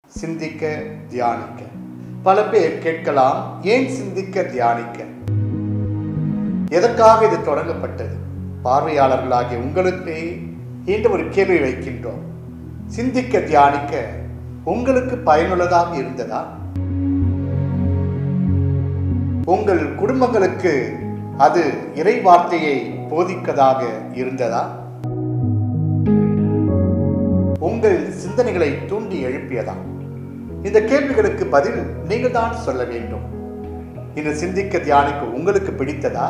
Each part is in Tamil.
சிந்திக்க தியானிக்க பல பேர் கேட்கலாம் ஏன் சிந்திக்க தியானிக்க எதற்காக இது தொடங்கப்பட்டது பார்வையாளர்களாகிய உங்களுக்கு என்ற ஒரு கேள்வி வைக்கின்றோம் சிந்திக்க தியானிக்க உங்களுக்கு பயனுள்ளதாக இருந்ததா உங்கள் குடும்பங்களுக்கு அது இறை வார்த்தையை போதிக்கதாக இருந்ததா உங்கள் சிந்தனைகளை தூண்டி எழுப்பியதா இந்த கேள்விகளுக்கு பதில் நீங்கள் தான் சொல்ல வேண்டும் இந்த சிந்திக்க தியானிக்க உங்களுக்கு பிடித்ததா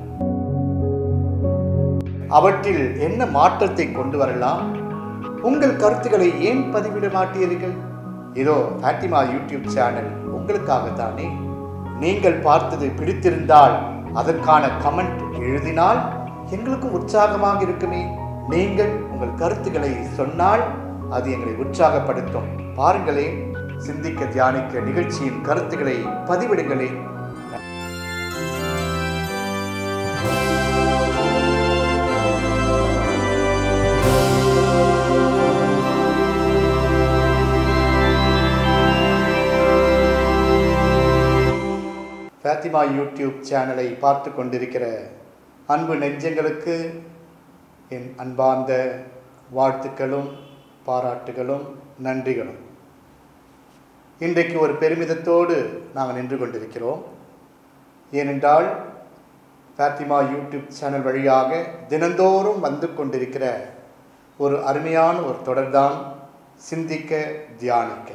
அவற்றில் என்ன மாற்றத்தை கொண்டு வரலாம் உங்கள் கருத்துக்களை ஏன் பதிவிட மாட்டீர்கள் இதோ ஃபேட்டிமா யூடியூப் சேனல் உங்களுக்காகத்தானே நீங்கள் பார்த்தது பிடித்திருந்தால் அதற்கான கமெண்ட் எழுதினால் எங்களுக்கு உற்சாகமாக இருக்குமே நீங்கள் உங்கள் கருத்துக்களை சொன்னால் அது எங்களை உற்சாகப்படுத்தும் பாருங்களேன் சிந்திக்க தியானிக்க நிகழ்ச்சியின் கருத்துக்களை பதிவிடுங்களேன் ஃபேத்திமா யூடியூப் சேனலை பார்த்து கொண்டிருக்கிற அன்பு நெஞ்சங்களுக்கு என் அன்பார்ந்த வாழ்த்துக்களும் பாராட்டுகளும் நன்றிகளும் இன்றைக்கு ஒரு பெருமிதத்தோடு நாங்கள் நின்று கொண்டிருக்கிறோம் ஏனென்றால் ஃபேத்திமா யூடியூப் சேனல் வழியாக தினந்தோறும் வந்து கொண்டிருக்கிற ஒரு அருமையான ஒரு தொடர்தான் சிந்திக்க தியானிக்க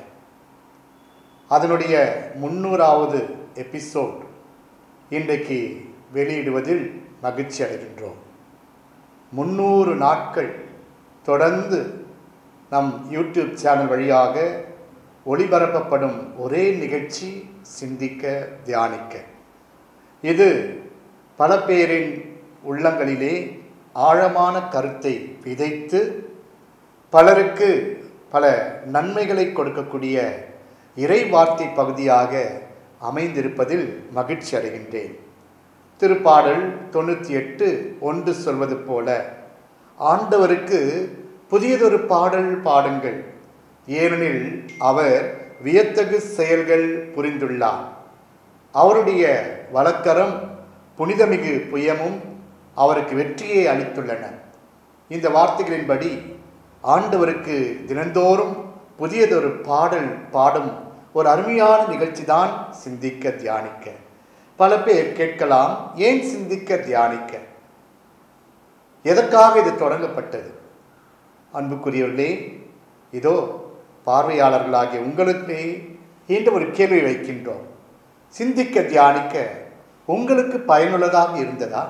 அதனுடைய முன்னூறாவது எபிசோட் இன்றைக்கு வெளியிடுவதில் மகிழ்ச்சி அடைகின்றோம் முன்னூறு நாட்கள் தொடர்ந்து நம் யூடியூப் சேனல் வழியாக ஒளிபரப்பப்படும் ஒரே நிகழ்ச்சி சிந்திக்க தியானிக்க இது பல பேரின் உள்ளங்களிலே ஆழமான கருத்தை விதைத்து பலருக்கு பல நன்மைகளை கொடுக்கக்கூடிய இறை வார்த்தை பகுதியாக அமைந்திருப்பதில் மகிழ்ச்சி அடைகின்றேன் திருப்பாடல் தொண்ணூற்றி எட்டு ஒன்று சொல்வது போல ஆண்டவருக்கு புதியதொரு பாடல் பாடுங்கள் ஏனெனில் அவர் வியத்தகு செயல்கள் புரிந்துள்ளார் அவருடைய வழக்கரம் புனிதமிகு புயமும் அவருக்கு வெற்றியை அளித்துள்ளன இந்த வார்த்தைகளின்படி ஆண்டவருக்கு தினந்தோறும் புதியதொரு பாடல் பாடும் ஒரு அருமையான நிகழ்ச்சி தான் சிந்திக்க தியானிக்க பல பேர் கேட்கலாம் ஏன் சிந்திக்க தியானிக்க எதற்காக இது தொடங்கப்பட்டது அன்புக்குரியவர்களே இதோ பார்வையாளர்களாகிய உங்களுக்கு என்ற ஒரு கேள்வி வைக்கின்றோம் சிந்திக்க தியானிக்க உங்களுக்கு பயனுள்ளதாக இருந்ததா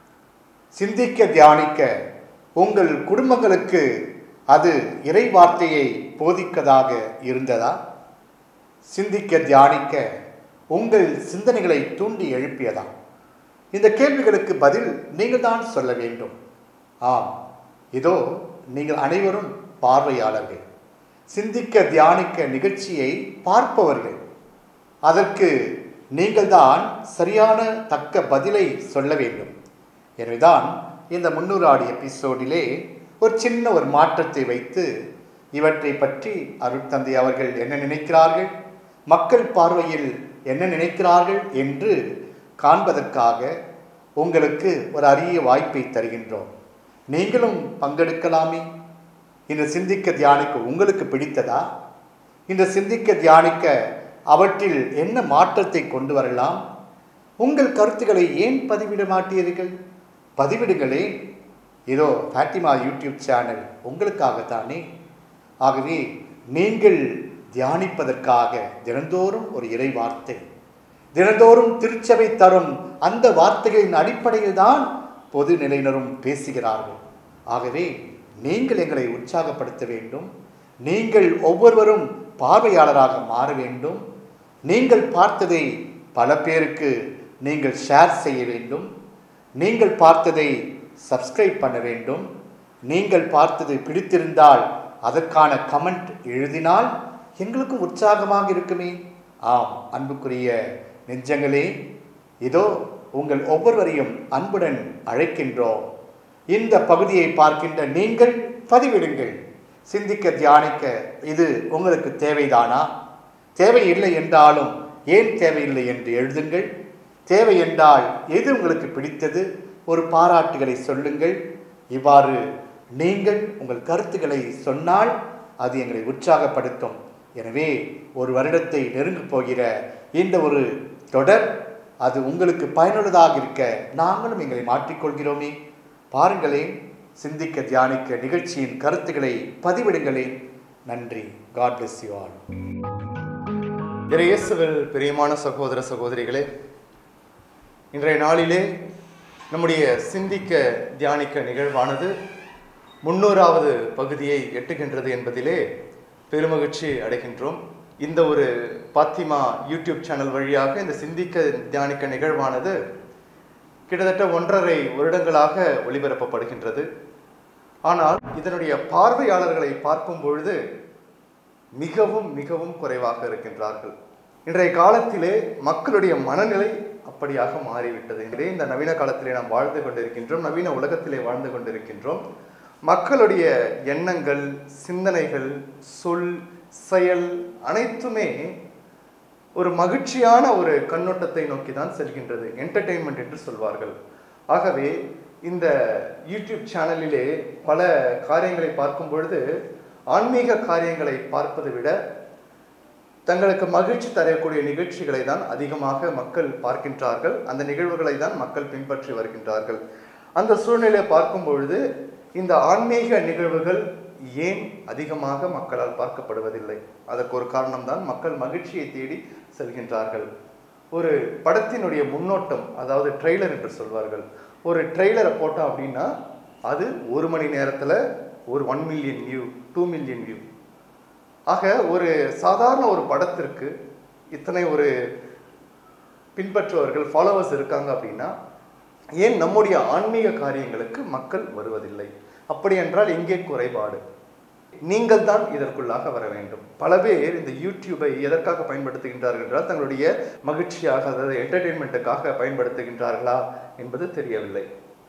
சிந்திக்க தியானிக்க உங்கள் குடும்பங்களுக்கு அது இறை வார்த்தையை போதிக்கதாக இருந்ததா சிந்திக்க தியானிக்க உங்கள் சிந்தனைகளை தூண்டி எழுப்பியதா இந்த கேள்விகளுக்கு பதில் நீங்கள் தான் சொல்ல வேண்டும் ஆம் இதோ நீங்கள் அனைவரும் பார்வையாளர்கள் சிந்திக்க தியானிக்க நிகழ்ச்சியை பார்ப்பவர்கள் அதற்கு நீங்கள்தான் சரியான தக்க பதிலை சொல்ல வேண்டும் எனவேதான் இந்த முன்னூறு ஆடி எபிசோடிலே ஒரு சின்ன ஒரு மாற்றத்தை வைத்து இவற்றை பற்றி அருட்தந்தை அவர்கள் என்ன நினைக்கிறார்கள் மக்கள் பார்வையில் என்ன நினைக்கிறார்கள் என்று காண்பதற்காக உங்களுக்கு ஒரு அரிய வாய்ப்பை தருகின்றோம் நீங்களும் பங்கெடுக்கலாமே இந்த சிந்திக்க தியானிக்க உங்களுக்கு பிடித்ததா இந்த சிந்திக்க தியானிக்க அவற்றில் என்ன மாற்றத்தை கொண்டு வரலாம் உங்கள் கருத்துக்களை ஏன் பதிவிட மாட்டீர்கள் பதிவிடுங்களே இதோ ஃபேட்டிமா யூடியூப் சேனல் உங்களுக்காகத்தானே ஆகவே நீங்கள் தியானிப்பதற்காக தினந்தோறும் ஒரு இறை வார்த்தை தினந்தோறும் திருச்சபை தரும் அந்த வார்த்தைகளின் அடிப்படையில் தான் பொது நிலையினரும் பேசுகிறார்கள் ஆகவே நீங்கள் எங்களை உற்சாகப்படுத்த வேண்டும் நீங்கள் ஒவ்வொருவரும் பார்வையாளராக மாற வேண்டும் நீங்கள் பார்த்ததை பல பேருக்கு நீங்கள் ஷேர் செய்ய வேண்டும் நீங்கள் பார்த்ததை சப்ஸ்கிரைப் பண்ண வேண்டும் நீங்கள் பார்த்தது பிடித்திருந்தால் அதற்கான கமெண்ட் எழுதினால் எங்களுக்கு உற்சாகமாக இருக்குமே ஆம் அன்புக்குரிய நெஞ்சங்களே இதோ உங்கள் ஒவ்வொருவரையும் அன்புடன் அழைக்கின்றோம் இந்த பகுதியை பார்க்கின்ற நீங்கள் பதிவிடுங்கள் சிந்திக்க தியானிக்க இது உங்களுக்கு தேவைதானா தேவையில்லை என்றாலும் ஏன் தேவையில்லை என்று எழுதுங்கள் தேவை என்றால் எது உங்களுக்கு பிடித்தது ஒரு பாராட்டுகளை சொல்லுங்கள் இவ்வாறு நீங்கள் உங்கள் கருத்துக்களை சொன்னால் அது எங்களை உற்சாகப்படுத்தும் எனவே ஒரு வருடத்தை நெருங்கப் போகிற இந்த ஒரு தொடர் அது உங்களுக்கு பயனுள்ளதாக இருக்க நாங்களும் எங்களை மாற்றிக்கொள்கிறோமே பாருங்களேன் சிந்திக்க தியானிக்க நிகழ்ச்சியின் கருத்துக்களை பதிவிடுங்களேன் நன்றி காட் பிளஸ் யூ ஆல் இயேசுவில் பிரியமான சகோதர சகோதரிகளே இன்றைய நாளிலே நம்முடைய சிந்திக்க தியானிக்க நிகழ்வானது முன்னூறாவது பகுதியை எட்டுகின்றது என்பதிலே பெருமகிழ்ச்சி அடைகின்றோம் இந்த ஒரு பாத்திமா யூடியூப் சேனல் வழியாக இந்த சிந்திக்க தியானிக்க நிகழ்வானது கிட்டத்தட்ட ஒன்றரை வருடங்களாக ஒளிபரப்பப்படுகின்றது ஆனால் இதனுடைய பார்வையாளர்களை பார்க்கும் பொழுது மிகவும் மிகவும் குறைவாக இருக்கின்றார்கள் இன்றைய காலத்திலே மக்களுடைய மனநிலை அப்படியாக மாறிவிட்டது எனவே இந்த நவீன காலத்திலே நாம் வாழ்ந்து கொண்டிருக்கின்றோம் நவீன உலகத்திலே வாழ்ந்து கொண்டிருக்கின்றோம் மக்களுடைய எண்ணங்கள் சிந்தனைகள் சொல் செயல் அனைத்துமே ஒரு மகிழ்ச்சியான ஒரு கண்ணோட்டத்தை நோக்கி தான் செல்கின்றது என்டர்டெயின்மெண்ட் என்று சொல்வார்கள் ஆகவே இந்த யூடியூப் சேனலிலே பல காரியங்களை பார்க்கும் பொழுது ஆன்மீக காரியங்களை பார்ப்பதை விட தங்களுக்கு மகிழ்ச்சி தரக்கூடிய நிகழ்ச்சிகளை தான் அதிகமாக மக்கள் பார்க்கின்றார்கள் அந்த நிகழ்வுகளை தான் மக்கள் பின்பற்றி வருகின்றார்கள் அந்த சூழ்நிலையை பார்க்கும் பொழுது இந்த ஆன்மீக நிகழ்வுகள் ஏன் அதிகமாக மக்களால் பார்க்கப்படுவதில்லை அதற்கு ஒரு காரணம்தான் மக்கள் மகிழ்ச்சியை தேடி செல்கின்றார்கள் ஒரு படத்தினுடைய முன்னோட்டம் அதாவது ட்ரெய்லர் என்று சொல்வார்கள் ஒரு ட்ரெய்லரை போட்டோம் அப்படின்னா அது ஒரு மணி நேரத்தில் ஒரு one million view two million view ஆக ஒரு சாதாரண ஒரு படத்திற்கு இத்தனை ஒரு பின்பற்றுபவர்கள் ஃபாலோவர்ஸ் இருக்காங்க அப்படின்னா ஏன் நம்முடைய ஆன்மீக காரியங்களுக்கு மக்கள் வருவதில்லை அப்படி என்றால் எங்கே குறைபாடு நீங்கள் தான் இதற்குள்ளாக வர வேண்டும் பல பேர் இந்த யூடியூபை எதற்காக பயன்படுத்துகின்றார்கள் என்றால் தங்களுடைய மகிழ்ச்சியாக அதாவது என்டர்டெயின்மெண்ட்டுக்காக பயன்படுத்துகின்றார்களா என்பது தெரியவில்லை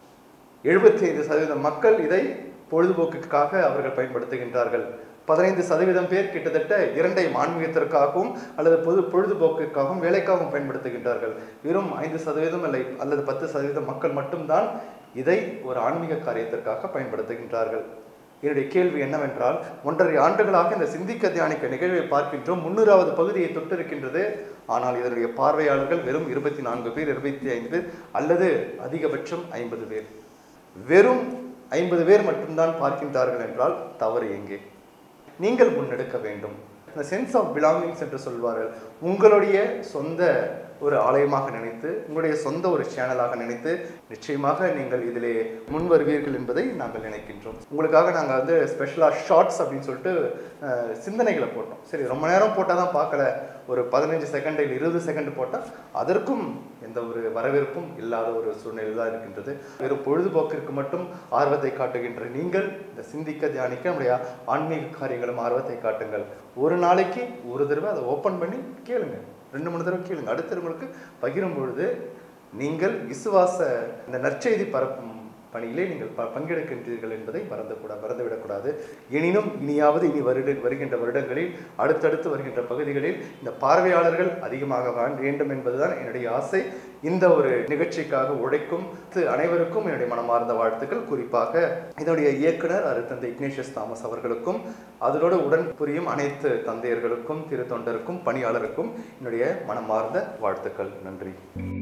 எழுபத்தி ஐந்து சதவீதம் மக்கள் இதை பொழுதுபோக்குக்காக அவர்கள் பயன்படுத்துகின்றார்கள் பதினைந்து சதவீதம் பேர் கிட்டத்தட்ட இரண்டை ஆன்மீகத்திற்காகவும் அல்லது பொது பொழுதுபோக்குக்காகவும் வேலைக்காகவும் பயன்படுத்துகின்றார்கள் வெறும் ஐந்து சதவீதம் இல்லை அல்லது பத்து சதவீதம் மக்கள் மட்டும்தான் இதை ஒரு ஆன்மீக காரியத்திற்காக பயன்படுத்துகின்றார்கள் என்னுடைய கேள்வி என்னவென்றால் ஒன்றரை ஆண்டுகளாக இந்த சிந்திக்க தியானிக்க நிகழ்வை பார்க்கின்றோம் முன்னூறாவது பகுதியை தொட்டிருக்கின்றது ஆனால் இதனுடைய பார்வையாளர்கள் வெறும் இருபத்தி நான்கு பேர் இருபத்தி ஐந்து பேர் அல்லது அதிகபட்சம் ஐம்பது பேர் வெறும் ஐம்பது பேர் மட்டும்தான் பார்க்கின்றார்கள் என்றால் தவறு எங்கே நீங்கள் முன்னெடுக்க வேண்டும் இந்த சென்ஸ் ஆஃப் பிலாங்கிங்ஸ் என்று சொல்வார்கள் உங்களுடைய சொந்த ஒரு ஆலயமாக நினைத்து உங்களுடைய சொந்த ஒரு சேனலாக நினைத்து நிச்சயமாக நீங்கள் இதிலே முன் வருவீர்கள் என்பதை நாங்கள் நினைக்கின்றோம் உங்களுக்காக நாங்கள் வந்து ஸ்பெஷலாக ஷார்ட்ஸ் அப்படின்னு சொல்லிட்டு அஹ், சிந்தனைகளை போட்டோம் சரி ரொம்ப நேரம் போட்டால் தான் பார்க்கல ஒரு பதினஞ்சு செகண்ட் இல்லை இருபது செகண்ட் போட்டால் அதற்கும் எந்த ஒரு வரவேற்பும் இல்லாத ஒரு சூழ்நிலை தான் இருக்கின்றது வெறும் பொழுதுபோக்கிற்கு மட்டும் ஆர்வத்தை காட்டுகின்ற நீங்கள் இந்த சிந்திக்க தியானிக்க நம்முடைய ஆன்மீக காரியங்களும் ஆர்வத்தை காட்டுங்கள் ஒரு நாளைக்கு ஒரு தடவை அதை ஓப்பன் பண்ணி கேளுங்க ரெண்டு மூணு தடவை கேளுங்க அடுத்து உங்களுக்கு பகிரும் பொழுது நீங்கள் விசுவாச இந்த நற்செய்தி பரப்பும் பணியிலே நீங்கள் ப பங்கெடுக்கின்றீர்கள் என்பதை மறந்துக்கூடா மறந்துவிடக்கூடாது எனினும் இனியாவது இனி வருட வருகின்ற வருடங்களில் அடுத்தடுத்து வருகின்ற பகுதிகளில் இந்த பார்வையாளர்கள் அதிகமாக வாழ வேண்டும் என்பதுதான் என்னுடைய ஆசை இந்த ஒரு நிகழ்ச்சிக்காக உழைக்கும் திரு அனைவருக்கும் என்னுடைய மனமார்ந்த வாழ்த்துக்கள் குறிப்பாக இதனுடைய இயக்குனர் அருத்தந்தை இக்னேஷியஸ் தாமஸ் அவர்களுக்கும் அதனோடு உடன் புரியும் அனைத்து தந்தையர்களுக்கும் திரு தொண்டருக்கும் பணியாளருக்கும் என்னுடைய மனமார்ந்த வாழ்த்துக்கள் நன்றி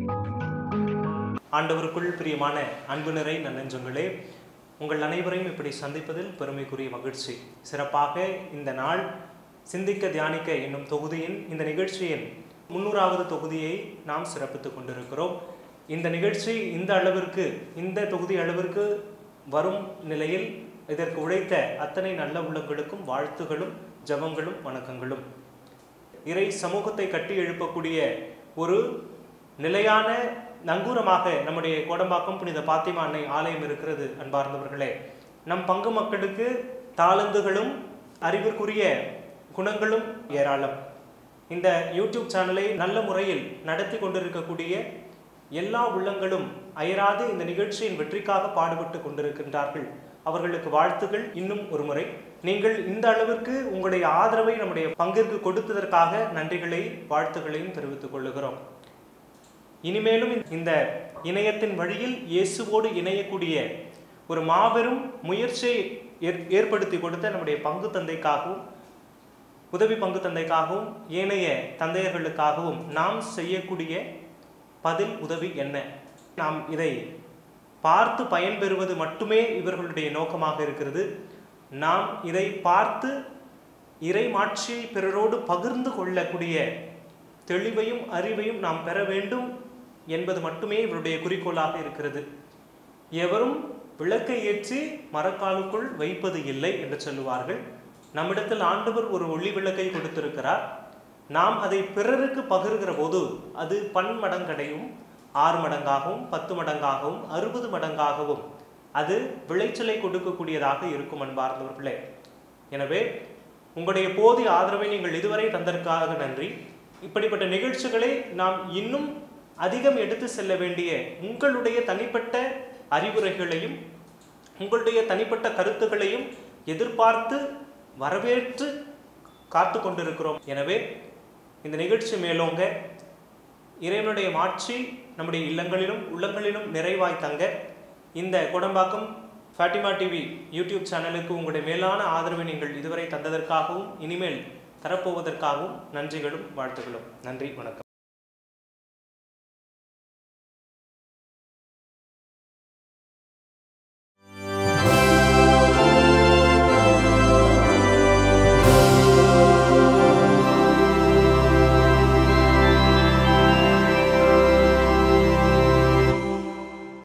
ஆண்டவருக்குள் பிரியமான அன்பு நிறை நன்னெஞ்சங்களே உங்கள் அனைவரையும் இப்படி சந்திப்பதில் பெருமைக்குரிய மகிழ்ச்சி சிறப்பாக இந்த நாள் சிந்திக்க தியானிக்க என்னும் தொகுதியின் இந்த நிகழ்ச்சியின் முன்னூறாவது தொகுதியை நாம் சிறப்பித்துக் கொண்டிருக்கிறோம் இந்த நிகழ்ச்சி இந்த அளவிற்கு இந்த தொகுதி அளவிற்கு வரும் நிலையில் இதற்கு உழைத்த அத்தனை நல்ல உள்ளங்களுக்கும் வாழ்த்துகளும் ஜெபங்களும் வணக்கங்களும் இறை சமூகத்தை கட்டி எழுப்பக்கூடிய ஒரு நிலையான நங்கூரமாக நம்முடைய கோடம்பாக்கம் புனித பாத்திமா அன்னை ஆலயம் இருக்கிறது அன்பார்ந்தவர்களே நம் பங்கு மக்களுக்கு தாளந்துகளும் அறிவிற்குரிய குணங்களும் ஏராளம் இந்த யூடியூப் சேனலை நல்ல முறையில் நடத்தி கொண்டிருக்கக்கூடிய எல்லா உள்ளங்களும் அயராது இந்த நிகழ்ச்சியின் வெற்றிக்காக பாடுபட்டு கொண்டிருக்கின்றார்கள் அவர்களுக்கு வாழ்த்துகள் இன்னும் ஒரு முறை நீங்கள் இந்த அளவிற்கு உங்களுடைய ஆதரவை நம்முடைய பங்கிற்கு கொடுத்ததற்காக நன்றிகளை வாழ்த்துக்களையும் தெரிவித்துக் கொள்ளுகிறோம் இனிமேலும் இந்த இணையத்தின் வழியில் இயேசுவோடு இணையக்கூடிய ஒரு மாபெரும் முயற்சியை ஏற்- ஏற்படுத்தி கொடுத்த நம்முடைய பங்கு தந்தைக்காகவும் உதவி பங்கு தந்தைக்காகவும் ஏனைய தந்தையர்களுக்காகவும் நாம் செய்யக்கூடிய பதில் உதவி என்ன நாம் இதை பார்த்து பயன்பெறுவது மட்டுமே இவர்களுடைய நோக்கமாக இருக்கிறது நாம் இதை பார்த்து இறை மாட்சியை பிறரோடு பகிர்ந்து கொள்ளக்கூடிய தெளிவையும் அறிவையும் நாம் பெற வேண்டும் என்பது மட்டுமே இவருடைய குறிக்கோளாக இருக்கிறது எவரும் விளக்கை ஏற்றி மரக்காலுக்குள் வைப்பது இல்லை என்று சொல்லுவார்கள் நம்மிடத்தில் ஆண்டவர் ஒரு ஒளி விளக்கை கொடுத்திருக்கிறார் நாம் அதை பிறருக்கு பகிர்கிற போது அது பன்மடங்கடையும் ஆறு மடங்காகவும் பத்து மடங்காகவும் அறுபது மடங்காகவும் அது விளைச்சலை கொடுக்கக்கூடியதாக இருக்கும் அன்பார்ந்தவர்களே எனவே உங்களுடைய போதிய ஆதரவை நீங்கள் இதுவரை தந்ததற்காக நன்றி இப்படிப்பட்ட நிகழ்ச்சிகளை நாம் இன்னும் அதிகம் எடுத்து செல்ல வேண்டிய உங்களுடைய தனிப்பட்ட அறிவுரைகளையும் உங்களுடைய தனிப்பட்ட கருத்துக்களையும் எதிர்பார்த்து வரவேற்று காத்து கொண்டிருக்கிறோம் எனவே இந்த நிகழ்ச்சி மேலோங்க இறைவனுடைய மாட்சி நம்முடைய இல்லங்களிலும் உள்ளங்களிலும் நிறைவாய் தங்க இந்த குடம்பாக்கம் ஃபாட்டிமா டிவி யூடியூப் சேனலுக்கு உங்களுடைய மேலான ஆதரவை நீங்கள் இதுவரை தந்ததற்காகவும் இனிமேல் தரப்போவதற்காகவும் நன்றிகளும் வாழ்த்துக்களும் நன்றி வணக்கம்